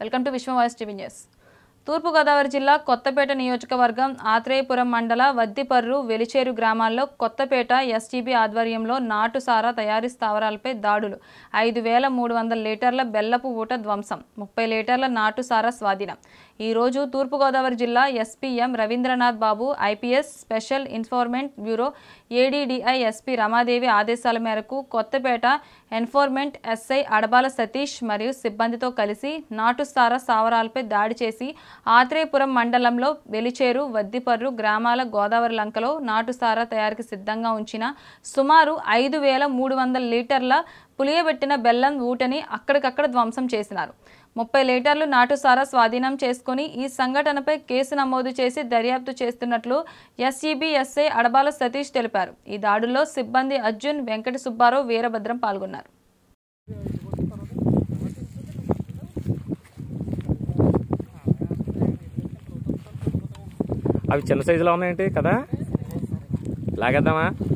welcome to Vishwa voice TV news Thurpu Godavari జిల్లా కొత్తపేట నియోజకవర్గం ఆత్రేయపురం మండల వద్దిపర్రు వెలిచేరు గ్రామాల్లో కొత్తపేట ఎస్టీబీ ఆధ్వర్యంలో నాటు సారా తయారీ స్థావరాలపై దాడులు ఐదు వేల మూడు వందల లీటర్ల బెల్లపు ఊట ధ్వంసం ముప్పై లీటర్ల నాటు సారా స్వాధీనం ఈరోజు తూర్పుగోదావరి జిల్లా SPM Ravindranath Babu IPS special enforcement bureau ADDI SP Ramadevi ఆదేశాల మేరకు కొత్తపేట ఎన్ఫోర్మెంట్ ఎస్ఐ అడబాల సతీష్ మరియు సిబ్బందితో కలిసి నాటు సారా స్థావరాలపై దాడి చేసి ఆత్రేయపురం మండలంలో వెలిచేరు వద్దిపర్రు గ్రామాల గోదావరి లంకలో నాటు సారా తయారీకి సిద్ధంగా ఉంచిన సుమారు ఐదు వేల మూడు వందల లీటర్ల పులియబెట్టిన బెల్లం ఊటని అక్కడికక్కడ ధ్వంసం చేసినారు ముప్పై లీటర్లు నాటు సారా స్వాధీనం చేసుకుని ఈ సంఘటనపై కేసు నమోదు చేసి దర్యాప్తు చేస్తున్నట్లు ఎస్ఈబి ఎస్ఐ అడబాల సతీష్ తెలిపారు ఈ దాడుల్లో సిబ్బంది అర్జున్ వెంకట సుబ్బారావు వీరభద్రం పాల్గొన్నారు అవి చిన్న సైజులో ఉన్నాయండి కదా లాగేద్దామా